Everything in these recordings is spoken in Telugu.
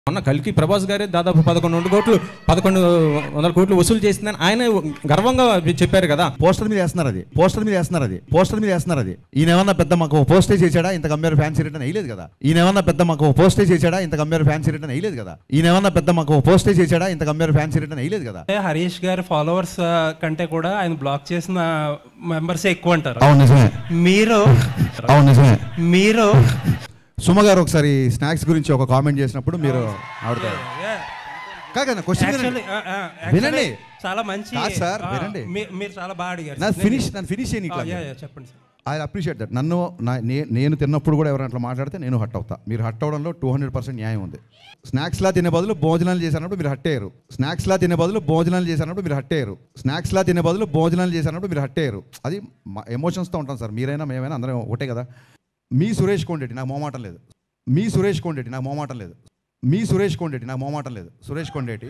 మొన్న కలికి ప్రభాస్ గారే దాదాపు పదకొండు వందల కోట్లు పదకొండు వందల కోట్లు వసూలు చేసిందని ఆయన గర్వంగా చెప్పారు కదా పోస్టర్ మీద వేస్తున్నారు అది పోస్టర్ మీద వేస్తున్నారు అది పోస్టర్ మీద వేస్తున్నారు అది ఈయన ఏమన్నా పెద్ద మాకు పోస్టేజ్ చేశాడా ఇంత కంపేర్ ఫ్యాన్సీ రిటర్న్ వేయలేదు కదా ఈయన ఏమన్నా పెద్ద మాకు పోస్టేజ్ చేశాడా ఇంత కంపేర్ ఫ్యాన్సీ రిటర్న్ వేయలేదు కదా ఈయన ఏమన్నా పెద్ద మాకు పోస్టేజ్ చేశాడా ఇంత కంపేర్ ఫ్యాన్సీ రిటర్న్ వేయలేదు కదా అంటే హరీష్ గారి ఫాలోవర్స్ కంటే కూడా ఆయన బ్లాక్ చేసిన మెంబర్స్ ఎక్కువ అంటారు అవును నిజమే మీరు అవును నిజమే మీరు సుమ గారు ఒకసారి స్నాక్స్ గురించి ఒక కామెంట్ చేసినప్పుడు మీరు ఆవిడ కాకన్నా క్వశ్చన్ Actually, ఆ, ఆ, actually వినండి. చాలా మంచి కాదు సార్, ఆ, వినండి. మీ- మీరు చాలా బాగా అడిగారు నా నేను- ఫినిష్ నన్ను ఫినిష్ ఆ, చేయనీకి యా, యా, చెప్పండి సార్ ఐ అప్రిషియేట్ దట్ నన్ను నా- నే- నేను తిన్నప్పుడు కూడా ఎవరైనా అట్లా మాట్లాడితే నేను హట్ అవుతా మీరు హట్ అవడంలో టూ హండ్రెడ్ పర్సెంట్ న్యాయం ఉంది స్నాక్స్లా తినే బదులు భోజనాలు చేసినప్పుడు మీరు హట్ అయ్యారు స్నాక్స్లా తినే బదులు భోజనాలు చేసినప్పుడు మీరు హట్ అయ్యారు స్నాక్స్లా తినే బదులు భోజనాలు చేసినప్పుడు మీరు హట్ అయ్యారు అది ఎమోషన్స్తో ఉంటాం సార్ మీరైనా మేమైనా అందరం ఒకటే కదా మీ సురేష్ కొండెట్టి నాకు మోమాటం లేదు మీ సురేష్ కొండెట్టి నాకు మోమాటం లేదు మీ సురేష్ కొండెట్టి నాకు మోమాటం లేదు సురేష్ కొండేటి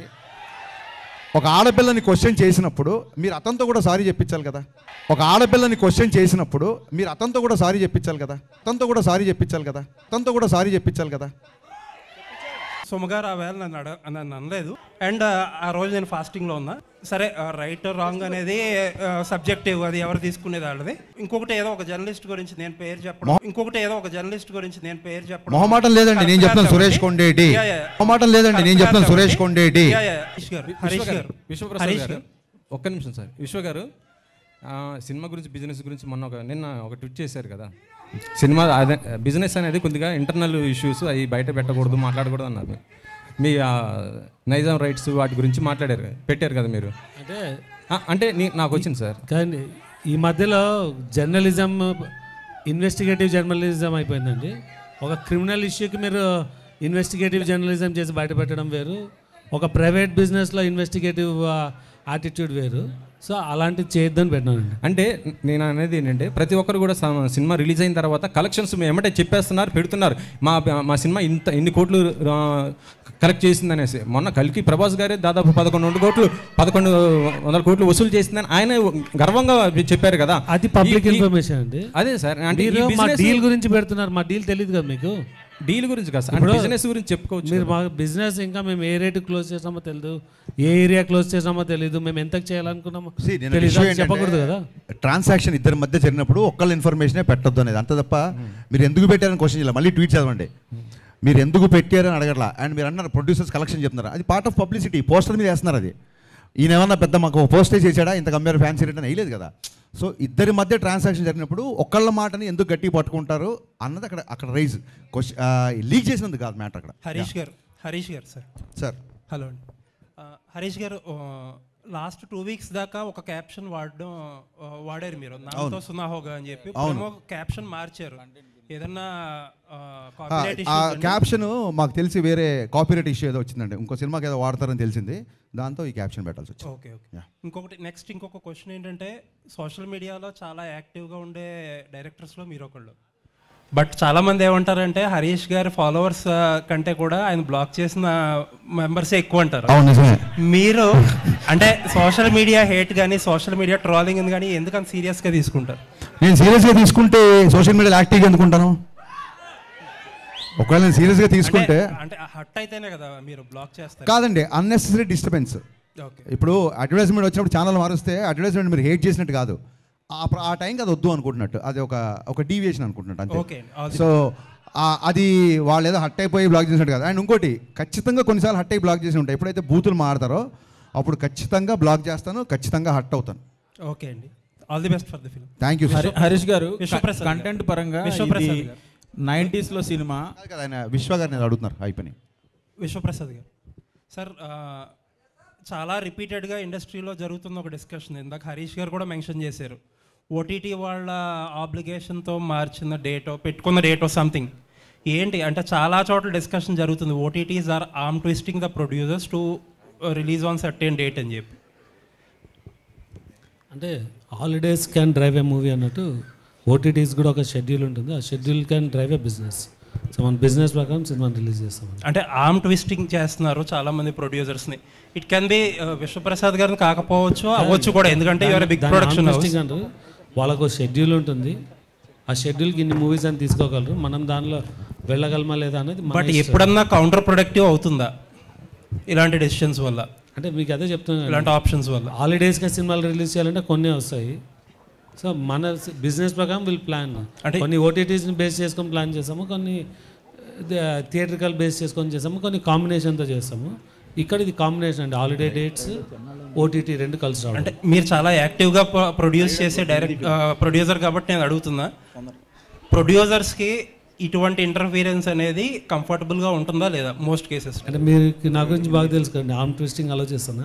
ఒక ఆడపిల్లని క్వశ్చన్ చేసినప్పుడు మీరు అతనితో కూడా సారీ చెప్పించాలి కదా ఒక ఆడపిల్లని క్వశ్చన్ చేసినప్పుడు మీరు అతనితో కూడా సారీ చెప్పించాలి కదా అతనితో కూడా సారీ చెప్పించాలి కదా అతనితో కూడా సారీ చెప్పించాలి కదా సుమగారు ఆ వేళ నన్ను అడ నన్ను అనలేదు అండ్ ఆ రోజు నేను ఫాస్టింగ్లో ఉన్నా సరే రైట్ రాంగ్ అనేది సబ్జెక్టివ్ అది ఎవరు తీసుకునేది వాళ్ళది ఇంకొకటి ఏదో ఒక జర్నలిస్ట్ గురించి నేను పేరు చెప్పడం ఇంకొకటి ఏదో ఒక జర్నలిస్ట్ గురించి నేను పేరు చెప్పడం మొహమాటం లేదండి నేను చెప్తాను కరెక్ట్ సురేష్ కాబట్టి- కొండేటి యా, యా. మొహమాటం లేదండి నేను చెప్తాను కరెక్ట్ సురేష్ కాబట్టి- కొండేటి యా, యా. హరీష్ గారు హరీష్ గారు విశ్వప్రసాద్ హరీష్ గారు గారు ఒక్క నిమిషం సార్ విశ్వ గారు ఆ, సినిమా గురించి బిజినెస్ గురించి మొన్న ఒక నిన్న ఒక ట్వీట్ చేశారు కదా సినిమా అదే బిజినెస్ అనేది కొద్దిగా ఇంటర్నల్ ఇష్యూస్ అవి బయట పెట్టకూడదు మాట్లాడకూడదు అన్నారు మీ ఆ, నైజాం రైట్స్ వాటి గురించి మాట్లాడారు పెట్టారు కదా మీరు అంటే ఆ, అంటే నీ- నాకు వచ్చింది సార్ కానీ ఈ మధ్యలో జర్నలిజం ఇన్వెస్టిగేటివ్ జర్నలిజం అయిపోయిందండి ఒక క్రిమినల్ ఇష్యూకి మీరు ఇన్వెస్టిగేటివ్ జర్నలిజం చేసి బయట పెట్టడం వేరు ఒక ప్రైవేట్ బిజినెస్లో ఇన్వెస్టిగేటివ్ యాటిట్యూడ్ వేరు సో అలాంటివి చేయొద్దని పెట్టినానండి అంటే నేను అనేది ఏంటంటే ప్రతి ఒక్కరు కూడా స- సినిమా రిలీజ్ అయిన తర్వాత కలెక్షన్స్ ఏమంటే చెప్పేస్తున్నారు పెడుతున్నారు మా మా సినిమా ఇంత ఇన్ని కోట్లు ఆ, కలెక్ట్ చేసింది అనేసి మొన్న కలికి ప్రభాస్ గారే దాదాపు పదకొండు వందల కోట్లు పదకొండు వందల కోట్లు వసూలు చేసిందని ఆయన గర్వంగా చెప్పారు కదా అది పబ్లిక్ ఈ- ఈ- ఇన్ఫర్మేషన్ అండి అదే సార్ అంటే మీరు మా డీల్ గురించి పెడుతున్నారు మా డీల్ తెలియదు కదా మీకు డీల్ గురించి కాదు సార్ బిజినెస్ గురించి చెప్పుకోవచ్చు మీరు మా బిజినెస్ ఇంకా మేము ఏ రేటు క్లోజ్ చేసామో తెలియదు ఏ ఏరియా క్లోజ్ చేసామో తెలియదు మేము ఎంతకు చేయాలనుకున్నామో See, నేను తెలీదు issue అని చెప్పకూడదు కదా ట్రాన్సాక్షన్ ఇద్దరి మధ్య జరిగినప్పుడు ఒక్కళ్ళ ఇన్ఫర్మేషనే పెట్టొద్దు అనేది అంత తప్ప మీరు ఎందుకు పెట్టారని క్వశ్చన్ చేయాలి మళ్ళీ ట్వీట్ చదవండి మీరు ఎందుకు పెట్టారని అడగట్లా అండ్ మీరు అన్నారు ప్రొడ్యూసర్స్ కలెక్షన్ చెప్తున్నారు అది పార్ట్ ఆఫ్ పబ్లిసిటీ పోస్టర్ మీద వేస్తున్నారు అది ఈయన ఏమన్నా పెద్ద మాకు పోస్టేజ్ చేశాడా ఇంత కంపేర్ ఫ్యాన్సీ రిటర్న్ వేయలేదు కదా సో ఇద్దరి మధ్య ట్రాన్సాక్షన్ జరిగినప్పుడు ఒక్కళ్ళ మాటని ఎందుకు గట్టి పట్టుకుంటారు అన్నది అక్కడ అక్కడ రైజ్ క్వశ్చన్ లీక్ చేసినందుకు కాదు మ్యాటర్ అక్కడ హరీష్ గారు హరీష్ గారు సార్ సార్ హలో అండి ఆ, హరీష్ గారు లాస్ట్ టూ వీక్స్ దాకా ఒక క్యాప్షన్ వాడడం ఆ, వాడారు మీరు నాతో సునాహోగా అని చెప్పి ఇప్పుడేమో క్యాప్షన్ మార్చారు ఏదన్నా కాపీరైట్ ఆ క్యాప్షన్ మాకు తెలిసి వేరే కాపీరైట్ ఇష్యూ ఏదో వచ్చిందండి ఇంకో సినిమాకి ఏదో వాడతారని తెలిసింది దాంతో ఈ క్యాప్షన్ పెట్టాల్సి వచ్చింది ఓకే ఓకే Yeah. ఇంకొకటి నెక్స్ట్ ఇంకొక క్వశ్చన్ ఏంటంటే సోషల్ మీడియాలో చాలా యాక్టివ్గా ఉండే డైరెక్టర్స్లో మీరు ఒకళ్ళు బట్ చాలా మంది ఏమంటారంటే హరీష్ గారి ఫాలోవర్స్ కంటే కూడా ఆయన బ్లాక్ చేసిన మెంబర్సే ఎక్కువ అంటారు అవును నిజమే మీరు అంటే సోషల్ మీడియా హేట్ కానీ సోషల్ మీడియా ట్రోలింగ్ కానీ ఎందుకంత సీరియస్గా తీసుకుంటారు నేను సీరియస్గా తీసుకుంటే సోషల్ మీడియాలో యాక్టివ్గా ఎందుకుంటాను ఒకవేళ నేను సీరియస్గా తీసుకుంటే అంటే హట్ అయితేనే కదా మీరు బ్లాక్ చేస్తారు కాదండి అన్నెసరీ డిస్టర్బెన్స్ ఓకే ఇప్పుడు అడ్వర్టైజ్మెంట్ వచ్చినప్పుడు ఛానల్ మారుస్తే అడ్వర్టైజ్మెంట్ మీరు హేట్ చేసినట్టు కాదు ఆ ప్ర- ఆ టైంకి అది వద్దు అనుకుంటున్నట్టు అది ఒక ఒక డీవియేషన్ అనుకుంటున్నట్టు అంతే ఓకే ఆల్ ది సో ఆ- అది వాళ్ళు ఏదో హట్ అయిపోయి బ్లాక్ చేసినట్టు కాదు అండ్ ఇంకోటి ఖచ్చితంగా కొన్నిసార్లు హట్ అయి బ్లాక్ చేసి ఉంటాయి ఎప్పుడైతే బూతులు మాడతారో అప్పుడు ఖచ్చితంగా బ్లాక్ చేస్తాను ఖచ్చితంగా హట్ అవుతాను ఓకే అండి all the best for the film thank you Hari- Harish గారు విశ్వప్రసాద్ గారు. కంటెంట్ పరంగా విశ్వప్రసాద్ ఇది గారు. నైంటీస్లో సినిమా కదా ఆయన విశ్వ గారిని ఏదో అడుగుతున్నారు అయిపోయి విశ్వప్రసాద్ గారు సార్ ఆ, చాలా రిపీటెడ్గా ఇండస్ట్రీలో జరుగుతున్న ఒక డిస్కషన్ ఇందాక హరీష్ గారు కూడా మెన్షన్ చేశారు ఓటీటీ వాళ్ళ ఆబ్లిగేషన్తో మార్చిన డేటో పెట్టుకున్న డేటో సంథింగ్ ఏంటి అంటే చాలా చోట్ల డిస్కషన్ జరుగుతుంది OTTs are arm twisting the producers to release on certain date అని చెప్పి అంటే holidays can drive a movie అన్నట్టు ఓటీటీస్ కూడా ఒక షెడ్యూల్ ఉంటుంది ఆ schedule can drive a business so మన బిజినెస్ ప్రకారం సినిమాని రిలీజ్ చేస్తాం అంటే ఆర్మ్ ట్విస్టింగ్ చేస్తున్నారు చాలా మంది ప్రొడ్యూసర్స్ని ఇట్ కెన్ బి విశ్వప్రసాద్ గారిని కాకపోవచ్చు అవ్వచ్చు కూడా ఎందుకంటే యువర్ బిగ్ దాన్ని ప్రొడక్షన్ హౌస్ artistic అంటారు వాళ్ళకు షెడ్యూల్ ఉంటుంది ఆ షెడ్యూల్కి ఇన్ని మూవీస్ అని తీసుకోగలరు మనం దానిలో వెళ్ళగలమా లేదా అనేది మన బట్ ఇష్టం. ఎప్పుడన్నా కౌంటర్ ప్రొడక్టివ్ అవుతుందా ఇలాంటి డెసిషన్స్ వల్ల అంటే మీకు అదే చెప్తున్నాను ఇలాంటి ఆప్షన్స్ వల్ల హాలిడేస్గా సినిమాలు రిలీజ్ చేయాలంటే కొన్ని వస్తాయి సో మన బిజినెస్ ప్రకారం విల్ ప్లాన్ అంటే- కొన్ని ఓటీటీస్ని బేస్ చేసుకొని ప్లాన్ చేస్తాము కొన్ని థియేట్రికల్ బేస్ చేసుకొని చేస్తాము కొన్ని కాంబినేషన్తో చేస్తాము ఇక్కడ ఇది కాంబినేషన్ అండి హాలిడే డేట్స్ ఓటీటీ రెండు కలిసి రావడం అంటే మీరు చాలా యాక్టివ్గా ప్రొడ్యూస్ చేసే డైరెక్ట్ ప్రొడ్యూసర్ కాబట్టి నేను అడుగుతున్నా ప్రొడ్యూసర్స్కి ఇటువంటి ఇంటర్ఫీరెన్స్ అనేది కంఫర్టబుల్గా ఉంటుందా లేదా మోస్ట్ కేసెస్ అంటే మీరు నా గురించి బాగా తెలుసు కదండి ఆర్మ్ ట్విస్టింగ్ అలో చేస్తానా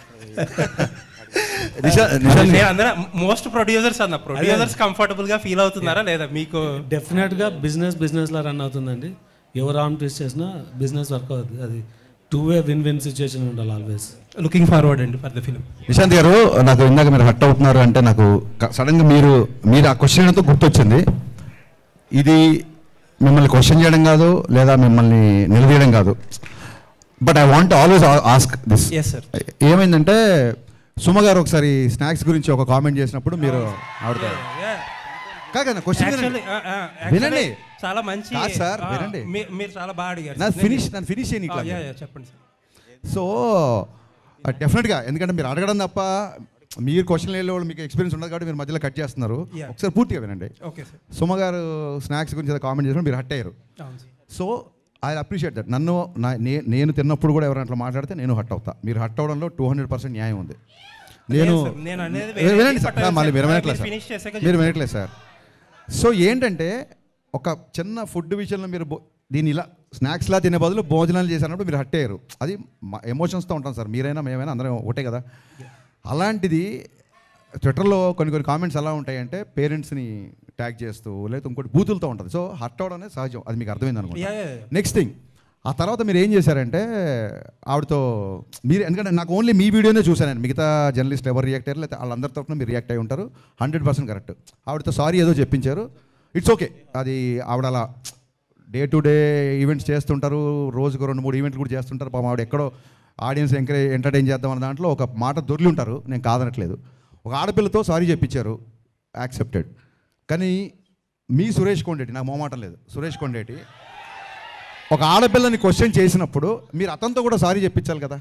నిషా- నిషాంత్ నేను అందరూ మోస్ట్ ప్రొడ్యూసర్స్ అన్న ప్రొడ్యూసర్స్ కంఫర్టబుల్గా ఫీల్ అవుతున్నారా లేదా మీకు డెఫినెట్గా బిజినెస్ బిజినెస్లా రన్ అవుతుందండి ఎవరు ఆర్మ్ ట్విస్ట్ చేసినా బిజినెస్ వర్క్ అవుతుంది అది two way win win situation ఉండాలి ఆల్వేస్ లుకింగ్ ఫార్వర్డ్ అండి ఫర్ ద ఫిలిం నిశాంత్ గారు నాకు ఇందాక మీరు హట్ అవుతున్నారు అంటే నాకు సడన్ గా మీరు మీరు ఆ క్వశ్చన్ తో గుర్తొచ్చింది ఇది మిమ్మల్ని క్వశ్చన్ చేయడం కాదు లేదా మిమ్మల్ని నిలదీయడం కాదు but I want always ask this yes sir ఏమైందంటే సుమ గారు ఒకసారి స్నాక్స్ గురించి ఒక కామెంట్ చేసినప్పుడు మీరు ఆవిడతో కాదు క్వశ్చన్ యాక్చువల్లీ వినండి. చాలా మంచి కాదు సార్, ఆ, వినండి. మీ- మీరు చాలా బాగా అడిగారు నా సార్. ఫినిష్ నన్ను ఫినిష్ చేయని ఆ, ఇట్లా యా, యా, చెప్పండి సార్ సో డెఫినెట్గా ఎందుకంటే మీరు అడగడం తప్ప మీరు క్వశ్చన్ వెళ్ళే వాళ్ళు మీకు ఎక్స్పీరియన్స్ ఉండదు కాబట్టి మీరు మధ్యలో కట్ చేస్తున్నారు Yeah. ఒకసారి పూర్తిగా వినండి ఓకే సార్ సుమ గారు స్నాక్స్ గురించి కామెంట్ చేసినప్పుడు మీరు హట్ అయ్యారు అవును sir so I appreciate that నన్ను నా- నే- నేను తిన్నప్పుడు కూడా ఎవరైనా అట్లా మాట్లాడితే నేను హట్ అవుతా మీరు హట్ అవడంలో టూ హండ్రెడ్ పర్సెంట్ న్యాయం ఉంది నేను లేదు సార్, నేను అనేది ఏ, వేరే వినండి సార్ but మళ్ళీ మీరు మీరు వినట్లేదు సార్ finish చేశాక మీరు వినట్లేదు సార్ సో ఏంటంటే ఒక చిన్న ఫుడ్ విషయంలో మీరు బో- దీన్ని ఇలా స్నాక్స్లా తినే బదులు భోజనాలు చేసినప్పుడు మీరు హట్ అయ్యారు అది ఎమోషన్స్తో ఉంటాం సార్ మీరైనా మేమైనా అందరం ఒకటే కదా అలాంటిది ట్విట్టర్లో కొన్ని కొన్ని కామెంట్స్ ఎలా ఉంటాయంటే పేరెంట్స్ని ట్యాగ్ చేస్తూ లేదా ఇంకోటి బూతులతో ఉంటుంది సో హట్ అవడం అనేది సహజం అది మీకు అర్థమైంది అనుకుంటా yeah, yeah, yeah. Next thing ఆ తర్వాత మీరు ఏం చేశారంటే ఆవిడతో మీరు ఎందుకంటే నాకు ఓన్లీ మీ వీడియోనే చూశాను నేను మిగతా జర్నలిస్ట్ ఎవరు రియాక్ట్ అయ్యారు లేకపోతే వాళ్ళందరి తరఫున మీరు రియాక్ట్ అయి ఉంటారు హండ్రెడ్ పర్సెంట్ కరెక్ట్ ఆవిడతో సారీ ఏదో చెప్పించారు ఇట్స్ ఓకే అది ఆవిడ అలా డే టు డే ఈవెంట్స్ చేస్తుంటారు రోజుకు రెండు మూడు ఈవెంట్లు కూడా చేస్తుంటారు పాపం ఆవిడ ఎక్కడో ఆడియన్స్ ఎంకరేజ్ ఎంటర్టైన్ చేద్దాం అన్న దాంట్లో ఒక మాట దొరికి ఉంటారు నేను కాదనట్లేదు ఒక ఆడపిల్లతో సారీ చెప్పించారు యాక్సెప్టెడ్ కానీ మీ సురేష్ కొండేటి నాకు మొహమాటం లేదు సురేష్ కొండేటి ఒక ఆడపిల్లని క్వశ్చన్ చేసినప్పుడు మీరు అతనితో కూడా సారీ చెప్పించాలి కదా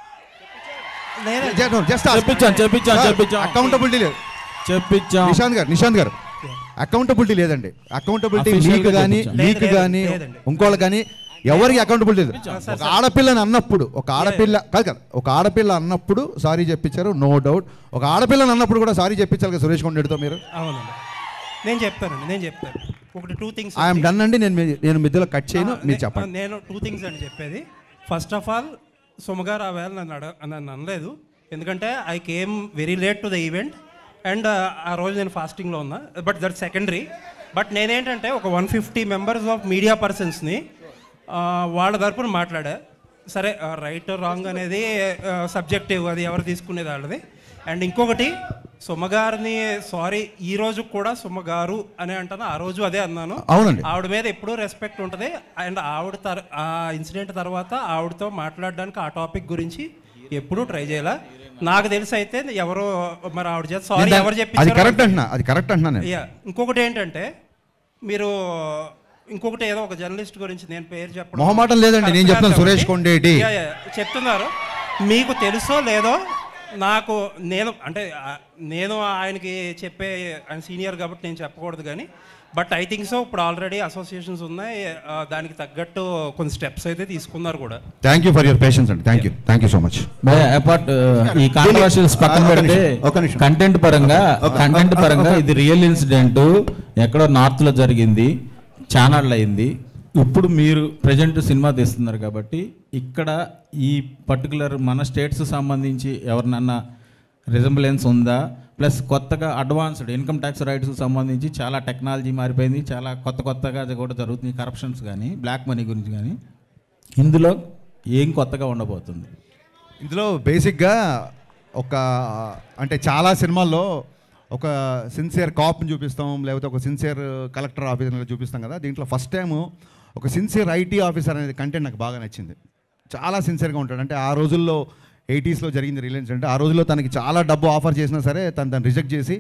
జస్ట్ చెప్పించాం, చెప్పించాం, చెప్పించాం. అకౌంటబిలిటీ లేదు చెప్పించాం నిశాంత్ గారు నిశాంత్ గారు అకౌంటబిలిటీ లేదండి అకౌంటబిలిటీ Official మీకు గా కానీ చెప్పించాం. మీకు లేదు, కానీ లేదండి. ఇంకోళ్ళకి కానీ ఎవరికి అకౌంటబిలిటీ లేదు ఒక ఆడపిల్లని అన్నప్పుడు ఒక ఆడపిల్ల కాదు కదా ఒక ఆడపిల్ల అన్నప్పుడు సారీ చెప్పించారు నో డౌట్ ఒక ఆడపిల్లని అన్నప్పుడు కూడా సారీ చెప్పించాలి కదా సురేష్ కొండేటితో మీరు అవునండి నేను చెప్తానండి నేను చెప్తాను ఒకటి టూ థింగ్స్ ఐఎమ్ డన్ అండి నేను మీ- నేను మధ్యలో కట్ చేయను మీరు చెప్పండి నేను టూ థింగ్స్ అండి చెప్పేది ఫస్ట్ ఆఫ్ ఆల్ సుమగారు ఆ వేళ నన్ను అడ నన్ను అనలేదు ఎందుకంటే I came very late to the event and ఆ రోజు నేను ఫాస్టింగ్లో ఉన్నా బట్ దట్ సెకండరీ బట్ నేనేంటంటే ఒక one fifty members of media పర్సన్స్ని వాళ్ళ తరపున మాట్లాడా సరే రైట్ రాంగ్ అనేది సబ్జెక్టివ్ అది ఎవరు తీసుకునేది వాళ్ళది అండ్ ఇంకొకటి సుమగారిని సారీ ఈ రోజు కూడా సుమగారు అని అంటాను ఆ రోజు అదే అన్నాను అవునండి ఆవిడ మీద ఎప్పుడూ రెస్పెక్ట్ ఉంటుంది అండ్ ఆవిడ తర్ ఆ ఇన్సిడెంట్ తర్వాత ఆవిడతో మాట్లాడడానికి ఆ టాపిక్ గురించి ఎప్పుడూ ట్రై చేయాల నాకు తెలిసి అయితే ఎవరో మరి ఆవిడ చేత సారీ నేను ఎవరు దాన్ని- చెప్పి అది కరెక్ట్ అంటున్నా అది కరెక్ట్ అంటున్నా నేను యా ఇంకొకటి ఏంటంటే మీరు ఇంకొకటి ఏదో ఒక జర్నలిస్ట్ గురించి నేను పేరు చెప్పడం మొహమాటం లేదండి, నేను కరెక్ట్ చెప్తాను కాదు సురేష్ కాబట్టి- కొండేటి. యా, యా, చెప్తున్నారు మీకు తెలుసో లేదో నాకు నేను అంటే ఆ, నేను ఆయనకి చెప్పే ఆయన సీనియర్ కాబట్టి నేను చెప్పకూడదు కానీ బట్ ఐ థింక్ సో ఇప్పుడు ఆల్రెడీ అసోసియేషన్స్ ఉన్నాయి ఆ, దానికి తగ్గట్టు కొన్ని స్టెప్స్ అయితే తీసుకున్నారు కూడా thank you for your patience అండి thank you thank you so much apart ఈ కాంట్రవర్షియల్స్ పక్కన ఒక పెడితే నిమిషం, ఒక నిమిషం. కంటెంట్ పరంగా కంటెంట్ పరంగా ఇది రియల్ ఇన్సిడెంట్ ఎక్కడో నార్త్ లో జరిగింది ఛానల్ అయింది ఇప్పుడు మీరు ప్రజెంట్ సినిమా తీస్తున్నారు కాబట్టి ఇక్కడ ఈ పర్టికులర్ మన స్టేట్స్ సంబంధించి ఎవరినన్నా రిజంబులెన్స్ ఉందా ప్లస్ కొత్తగా అడ్వాన్స్డ్ ఇన్కమ్ ట్యాక్స్ రైట్స్ సంబంధించి చాలా టెక్నాలజీ మారిపోయింది చాలా కొత్త కొత్తగా అది కూడా జరుగుతుంది కరప్షన్స్ కానీ బ్లాక్ మనీ గురించి కానీ ఇందులో ఏం కొత్తగా ఉండబోతుంది ఇందులో బేసిక్గా ఒక అంటే చాలా సినిమాల్లో ఒక సిన్సియర్ కాప్ని చూపిస్తాం లేకపోతే ఒక సిన్సియర్ కలెక్టర్ ఆఫీసర్ చూపిస్తాం కదా దీంట్లో ఫస్ట్ టైం ఒక సిన్సియర్ ఐటీ ఆఫీసర్ అనేది కంటెంట్ నాకు బాగా నచ్చింది చాలా సిన్సియర్గా ఉంటాడు అంటే ఆ రోజుల్లో ఎయిటీస్లో జరిగింది రిలయన్స్ అంటే ఆ రోజుల్లో తనకి చాలా డబ్బు ఆఫర్ చేసినా సరే తను దాన్ని రిజెక్ట్ చేసి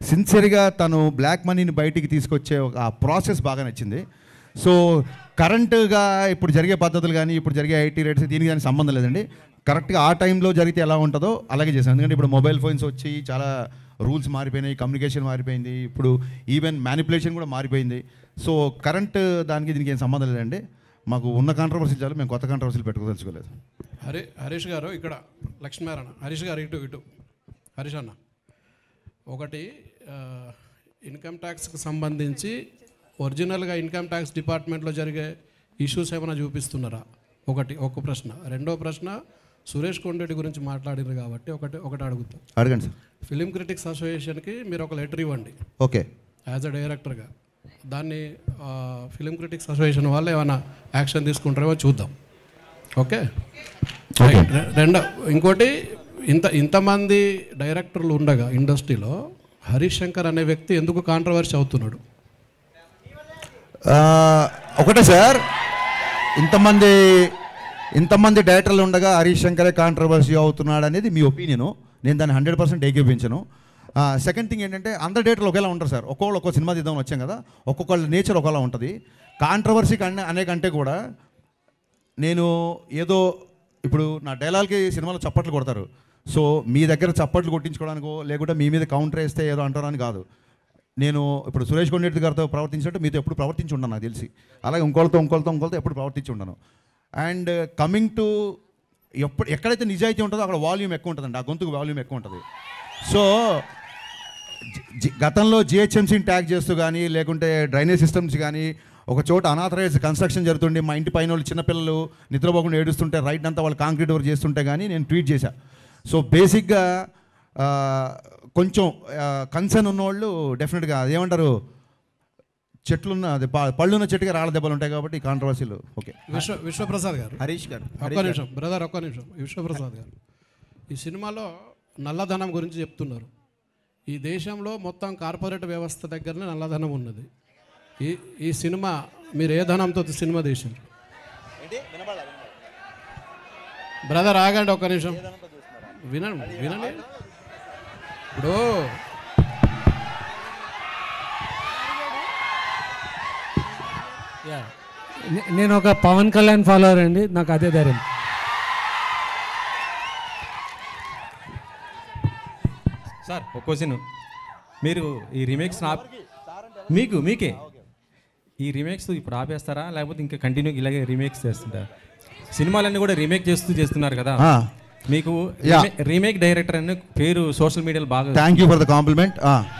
సిన్సియర్గా తను బ్లాక్ మనీని బయటికి తీసుకొచ్చే ఒక ఆ ప్రాసెస్ బాగా నచ్చింది సో కరెంటుగా ఇప్పుడు జరిగే పద్ధతులు కానీ ఇప్పుడు జరిగే ఐటీ రేట్స్ దీనికి కానీ సంబంధం లేదండి కరెక్ట్గా ఆ టైంలో జరిగితే ఎలా ఉంటుందో అలాగే చేశాను ఎందుకంటే ఇప్పుడు మొబైల్ ఫోన్స్ వచ్చి చాలా రూల్స్ మారిపోయినాయి కమ్యూనికేషన్ మారిపోయింది ఇప్పుడు ఈవెన్ మ్యానిపులేషన్ కూడా మారిపోయింది సో కరెంట్ దానికి దీనికి ఏం సంబంధం లేదండి మాకు ఉన్న కాంట్రవర్సీ చాలు మేము కొత్త కాంట్రవర్సీలు పెట్టుకోదలుచుకోలేదు హరి హరీష్ గారు ఇక్కడ లక్ష్మీనారాయణ హరీష్ గారు ఇటు ఇటు హరీష్ అన్న ఒకటి ఆ, ఇన్కమ్ ట్యాక్స్కి సంబంధించి ఒరిజినల్గా ఇన్కమ్ ట్యాక్స్ డిపార్ట్మెంట్లో జరిగే ఇష్యూస్ ఏమైనా చూపిస్తున్నారా ఒకటి ఒక ప్రశ్న రెండో ప్రశ్న సురేష్ కొండరెడ్డి గురించి మాట్లాడారు కాబట్టి ఒకటి ఒకటి అడుగుతాం అడగండి సార్ ఫిలిం క్రిటిక్స్ అసోసియేషన్కి మీరు ఒక లెటర్ ఇవ్వండి ఓకే యాజ్ అ డైరెక్టర్గా దాన్ని ఫిలిం క్రిటిక్స్ అసోసియేషన్ వాళ్ళు ఏమైనా యాక్షన్ తీసుకుంటారేమో చూద్దాం ఓకే రె- రెండో ఇంకోటి ఇంత ఇంతమంది డైరెక్టర్లు ఉండగా ఇండస్ట్రీలో హరీష్ శంకర్ అనే వ్యక్తి ఎందుకు కాంట్రవర్సీ అవుతున్నాడు ఆ, ఒకటే సార్ ఇంతమంది ఇంతమంది డైరెక్టర్లు ఉండగా హరీష్ శంకరే కాంట్రవర్సీ అవుతున్నాడు అనేది మీ ఒపీనియను నేను దాన్ని హండ్రెడ్ పర్సెంట్ ఏకీపించను సెకండ్ థింగ్ ఏంటంటే అందరు డైరెక్టర్లు ఒకేలా ఉంటారు సార్ ఒక్కొక్కళ్ళు ఒక్కో సినిమా తీద్దామని వచ్చాం కదా ఒక్కొక్కళ్ళ నేచర్ ఒకలా ఉంటుంది కాంట్రవర్సీ కన్నా అనే కంటే కూడా నేను ఏదో ఇప్పుడు నా డైలాగ్కి సినిమాలో చప్పట్లు కొడతారు సో మీ దగ్గర చప్పట్లు కొట్టించుకోవడానికో లేకుంటే మీ మీద కౌంటర్ వేస్తే ఏదో అంటారని కాదు నేను ఇప్పుడు సురేష్ కొండరెడ్డి గారితో ప్రవర్తించినట్టు మీతో ఎప్పుడు ప్రవర్తించి ఉండను నాకు తెలిసి అలాగే ఇంకోళ్ళతో ఇంకోళ్ళతో ఇంకోళ్ళతో ఎప్పుడు ప్రవర్తించి ఉండను అండ్ కమింగ్ టు ఎప్పుడు ఎక్కడైతే నిజాయితీ ఉంటుందో అక్కడ వాల్యూమ్ ఎక్కువ ఉంటుందండి ఆ గొంతుకు వాల్యూమ్ ఎక్కువ ఉంటుంది సో జి- జి- గతంలో జిహెచ్ఎంసీని ట్యాగ్ చేస్తూ కానీ లేకుంటే డ్రైనేజ్ సిస్టమ్స్ కానీ ఒక చోట అనాథరైజ్ కన్స్ట్రక్షన్ జరుగుతుండే మా ఇంటి పైన వాళ్ళు చిన్నపిల్లలు నిద్రపోకుండా ఏడుస్తుంటే రైట్ అంతా వాళ్ళు కాంక్రీట్ వర్క్ చేస్తుంటే కానీ నేను ట్వీట్ చేశా సో బేసిక్గా ఆ, కొంచెం కన్సర్న్ ఉన్నవాళ్ళు డెఫినెట్గా అదేమంటారు చెట్లున్న అదే ప- పళ్ళున్న చెట్టుగా రాళ్ళ దెబ్బలు ఉంటాయి కాబట్టి కాంట్రవర్సీలు ఓకే విశ్వ విశ్వప్రసాద్ గారు హరీష్ గారు ఒక్క నిమిషం బ్రదర్ ఒక్క నిమిషం విశ్వప్రసాద్ గారు ఈ సినిమాలో నల్లధనం గురించి చెప్తున్నారు ఈ దేశంలో మొత్తం కార్పొరేట్ వ్యవస్థ దగ్గరనే నల్లధనం ఉన్నది ఈ ఈ సినిమా మీరు ఏ ధనంతో సినిమా తీసారు బ్రదర్ ఆగండి ఒక్క నిమిషం వినండి వినండి ఇప్పుడు యా నే- నేను ఒక పవన్ కళ్యాణ్ ఫాలోవర్ అండి నాకు అదే ధైర్యం సార్ ఒక క్వశ్చన్ మీరు ఈ రీమేక్స్ ఆప్ మీకు మీకే ఈ రీమేక్స్ ఇప్పుడు ఆపేస్తారా లేకపోతే ఇంకా కంటిన్యూ ఇలాగే రీమేక్స్ చేస్తుంటారా సినిమాలన్నీ కూడా రీమేక్ చేస్తూ చేస్తున్నారు కదా ఆ. మీకు Yeah. రీమేక్ డైరెక్టర్ అని పేరు సోషల్ మీడియాలో బాగా thank you for the compliment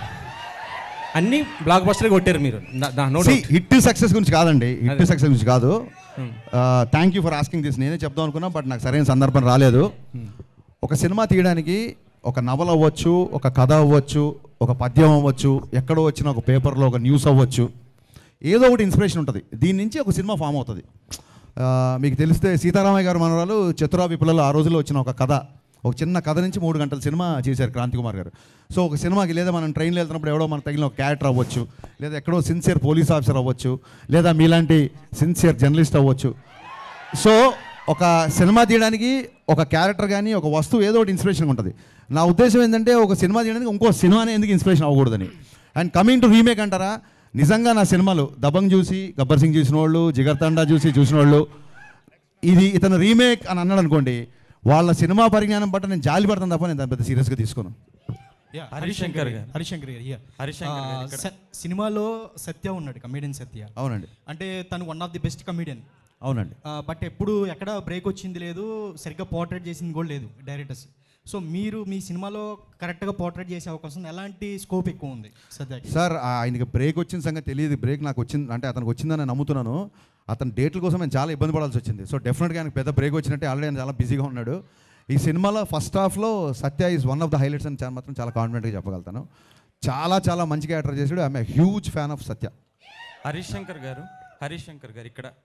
అన్ని బ్లాక్ బస్టర్ కొట్టారు మీరు దా- దా- no doubt. హిట్ సక్సెస్ గురించి కాదండి హిట్ సక్సెస్ గురించి కాదు thank you for asking this నేనే చెప్దాం అనుకున్నా బట్ నాకు సరైన సందర్భం రాలేదు ఒక సినిమా తీయడానికి ఒక నవల అవ్వచ్చు ఒక కథ అవ్వచ్చు ఒక పద్యం అవ్వచ్చు ఎక్కడో వచ్చిన ఒక పేపర్లో ఒక న్యూస్ అవ్వచ్చు ఏదో ఒకటి ఇన్స్పిరేషన్ ఉంటుంది దీని నుంచి ఒక సినిమా ఫామ్ అవుతుంది ఆ, మీకు తెలిస్తే సీతారామయ్య గారు మనవరాలు చతురా విప్లలో ఆ రోజుల్లో వచ్చిన ఒక కథ ఒక చిన్న కథ నుంచి మూడు గంటల సినిమా చేశారు క్రాంతి కుమార్ గారు సో ఒక సినిమాకి లేదా మనం ట్రైన్లో వెళ్తున్నప్పుడు ఎవడో మనకు తగిలిన ఒక క్యారెక్టర్ అవ్వచ్చు లేదా ఎక్కడో సిన్సియర్ పోలీస్ ఆఫీసర్ అవ్వచ్చు లేదా మీలాంటి సిన్సియర్ జర్నలిస్ట్ అవ్వచ్చు సో ఒక సినిమా తీయడానికి ఒక క్యారెక్టర్ కానీ ఒక వస్తువు ఏదో ఒకటి ఇన్స్పిరేషన్ ఉంటుంది నా ఉద్దేశం ఏంటంటే ఒక సినిమా తీయడానికి ఇంకో సినిమానే ఎందుకు ఇన్స్పిరేషన్ అవ్వకూడదని అండ్ కమింగ్ టు రీమేక్ అంటారా నిజంగా నా సినిమాలు దబంగ్ చూసి గబ్బర్ సింగ్ చూసిన వాళ్ళు జిగర్ తండా చూసి చూసిన వాళ్ళు ఇది ఇతను రీమేక్ అని అన్నాడు అనుకోండి వాళ్ళ సినిమా పరిజ్ఞానం బట్టి నేను జాలి పడతాను తప్ప నేను దాన్ని పెద్ద సీరియస్గా తీసుకోను Yeah, హరిశంకర్ గారు. హరిశంకర్ గారు yeah. హరిశంకర్ గారు ఆ, ఇక్కడ. స- సినిమాలో సత్య ఉన్నాడు కమేడియన్ సత్య అవునండి అంటే తను one of the best comedian అవునండి బట్ ఎప్పుడు ఎక్కడ బ్రేక్ వచ్చింది లేదు సరిగ్గా పోర్ట్రేట్ చేసింది కూడా లేదు డైరెక్టర్స్ సో మీరు మీ సినిమాలో కరెక్ట్గా పోర్ట్రేట్ చేసే అవకాశం ఉంది. ఎలాంటి స్కోప్ ఎక్కువ ఉంది సత్యకి సార్ ఆ ఆయనకి బ్రేక్ వచ్చిన సంగతి తెలియదు బ్రేక్ నాకు వచ్చింది అంటే అతనికి వచ్చిందని నేను నమ్ముతున్నాను అతని డేట్ల కోసం నేను చాలా ఇబ్బంది పడాల్సి వచ్చింది సో డెఫినెట్గా ఆయనకు పెద్ద బ్రేక్ వచ్చినట్టే ఆల్రెడీ ఆయన చాలా బిజీగా ఉన్నాడు ఈ సినిమాలో ఫస్ట్ హాఫ్లో Satya is one of the highlights అని చాలా మాత్రం చాలా కాన్ఫిడెంట్గా చెప్పగలుగుతాను చాలా చాలా మంచి క్యారెక్టర్ చేశాడు I'm huge fan of Satya Harish Shankar గారు హరీష్ శంకర్ గారు ఇక్కడ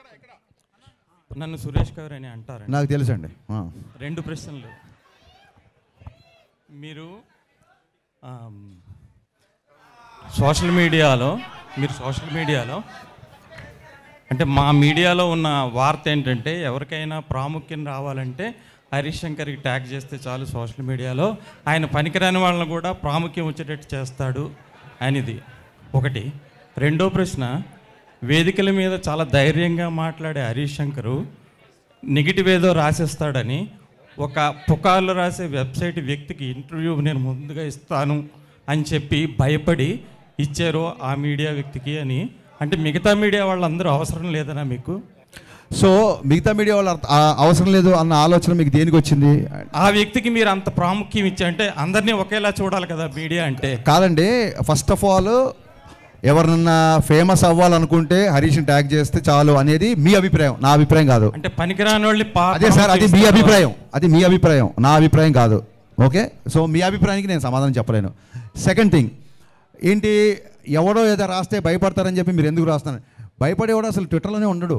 నన్ను సురేష్ గారు అని అంటారు నాకు తెలుసండి ఆ. రెండు ప్రశ్నలు మీరు ఆమ్, సోషల్ మీడియాలో మీరు సోషల్ మీడియాలో అంటే మా మీడియాలో ఉన్న వార్త ఏంటంటే ఎవరికైనా ప్రాముఖ్యం రావాలంటే హరీష్ శంకర్కి ట్యాగ్ చేస్తే చాలు సోషల్ మీడియాలో ఆయన పనికిరాని వాళ్ళని కూడా ప్రాముఖ్యం వచ్చేటట్టు చేస్తాడు అనేది ఒకటి రెండో ప్రశ్న వేదికల మీద చాలా ధైర్యంగా మాట్లాడే హరీష్ శంకరు నెగిటివ్ ఏదో రాసేస్తాడని ఒక పుకార్లు రాసే వెబ్సైట్ వ్యక్తికి ఇంటర్వ్యూ నేను ముందుగా ఇస్తాను అని చెప్పి భయపడి ఇచ్చారు ఆ మీడియా వ్యక్తికి అని అంటే మిగతా మీడియా వాళ్ళందరూ అవసరం లేదనా మీకు సో మిగతా మీడియా వాళ్ళు అర్థ- ఆ అవసరం లేదు అన్న ఆలోచన మీకు దేనికి వచ్చింది ఆ వ్యక్తికి మీరు అంత ప్రాముఖ్యం ఇచ్చా అంటే అందరినీ ఒకేలా చూడాలి కదా మీడియా అంటే కాదండి ఫస్ట్ ఆఫ్ ఆల్ ఎవరినన్నా ఫేమస్ అవ్వాలనుకుంటే హరీష్ని ట్యాగ్ చేస్తే చాలు అనేది మీ అభిప్రాయం నా అభిప్రాయం కాదు అంటే పనికిరాని వాళ్ళని పా- అదే సార్ అది మీ ప్రాముఖ్యం అభిప్రాయం అది మీ అభిప్రాయం నా అభిప్రాయం కాదు ఓకే సో మీ అభిప్రాయానికి నేను సమాధానం చెప్పలేను సెకండ్ థింగ్ ఏంటి ఎవడో ఏదో రాస్తే భయపడతారని చెప్పి మీరు ఎందుకు రాస్తున్నారు భయపడేవాడు అసలు ట్విట్టర్లోనే ఉండడు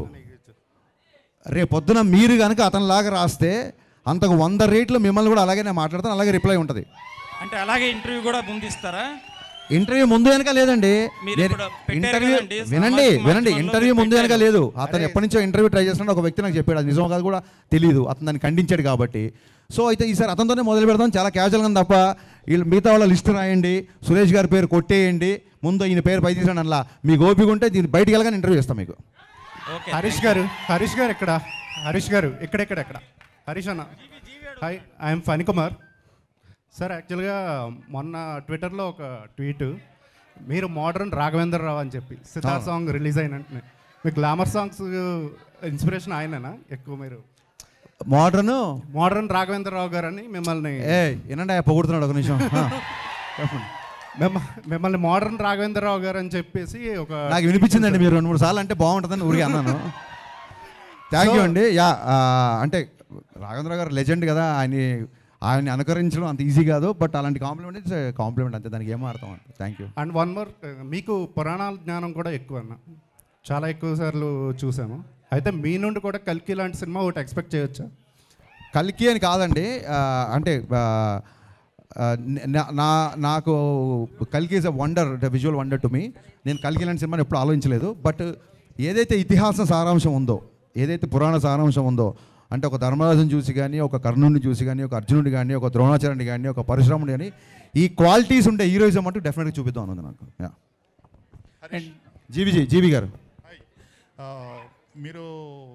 రేపు పొద్దున మీరు కనుక అతనిలాగా రాస్తే అంతకు వంద రేట్లు మిమ్మల్ని కూడా అలాగే నేను మాట్లాడతాను అలాగే రిప్లై ఉంటుంది అంటే అలాగే ఇంటర్వ్యూ కూడా ముందు ఇస్తారా ఇంటర్వ్యూ ముందు వెనక లేదండి మీరు నేను- ఇప్పుడు పెట్టారు ఇంటర్వ్యూ కదండి, వినండి సామాజిక వినండి మాధ్యమాల్లో ఇంటర్వ్యూ మీరు ముందు వెనక పెట్టారు. లేదు అతను ఎప్పటి నుంచో ఇంటర్వ్యూ ట్రై చేస్తున్నాడు ఒక వ్యక్తి నాకు చెప్పాడు అది నిజం కాదు కూడా తెలియదు అతను దాన్ని ఖండించాడు కాబట్టి సో అయితే ఈసారి అతనితోనే మొదలు పెడదాం చాలా క్యాజువల్గా తప్ప వీళ్ళు మిగతా వాళ్ళ లిస్ట్ రాయండి సురేష్ గారి పేరు కొట్టేయండి ముందు ఈయన పేరు పై తీసాడు అలా మీకు ఓపిక ఉంటే దీన్ని బయటికి వెళ్ళగానే ఇంటర్వ్యూ ఇస్తాం మీకు ఓకే హరీష్ గారు హరీష్ గారు ఎక్కడ హరీష్ గారు ఎక్కడెక్కడ ఎక్కడ హరీష్ అన్న hi I'm Phani Kumar sir యాక్చువల్గా మొన్న ట్విట్టర్లో ఒక ట్వీట్ మీరు మోడర్న్ రాఘవేంద్ర రావు అని చెప్పి సితార్ సాంగ్ రిలీజ్ అయిన వెంటనే మీ గ్లామర్ సాంగ్స్ ఇన్స్పిరేషన్ ఆయననా ఎక్కువ మీరు మోడర్న్ మోడర్న్ రాఘవేంద్ర రావు గారు అని మిమ్మల్ని ఏ వినండి ఆయన పొగుడుతున్నాడు ఒక నిమిషం ఆ, చెప్పండి మిమ్మ- మిమ్మల్ని మోడర్న్ రాఘవేంద్ర రావు గారు అని చెప్పేసి ఒక నాకు వినిపించిందండి మీరు రెండు మూడు సార్లు అంటే బాగుంటుందని ఊరికి అన్నాను థ్యాంక్ యూ అండి యా ఆ, అంటే రాఘవేంద్ర గారు లెజెండ్ కదా ఆయన ఆయన్ని అనుకరించడం అంత ఈజీ కాదు బట్ అలాంటి కాంప్లిమెంట్ ఇట్స్ కాంప్లిమెంట్ అంతే దానికి ఏమో అర్థం అంతే thank you and one more మీకు పురాణాల జ్ఞానం కూడా ఎక్కువ అన్న చాలా ఎక్కువ సార్లు చూసాము అయితే మీ నుండి కూడా కల్కి లాంటి సినిమా ఒకటి ఎక్స్పెక్ట్ చేయొచ్చా కల్కి అని కాదండి ఆ, అంటే ఆ, ఆ, నా- నా నాకు కల్కి is a wonder visual wonder to me నేను కల్కి లాంటి సినిమాని ఎప్పుడు ఆలోచించలేదు బట్ ఏదైతే ఇతిహాస సారాంశం ఉందో ఏదైతే పురాణ సారాంశం ఉందో అంటే ఒక ధర్మరాజుని చూసి కానీ ఒక కర్ణుడిని చూసి కానీ ఒక అర్జునుడి కానీ ఒక ద్రోణాచార్యుని కానీ ఒక పరశురాముడి కానీ ఈ క్వాలిటీస్ ఉండే హీరోయిజం అంటూ డెఫినెట్గా చూపిద్దాం అన్నది నాకు జీబీజీ జీబీ గారు ఆ, మీరు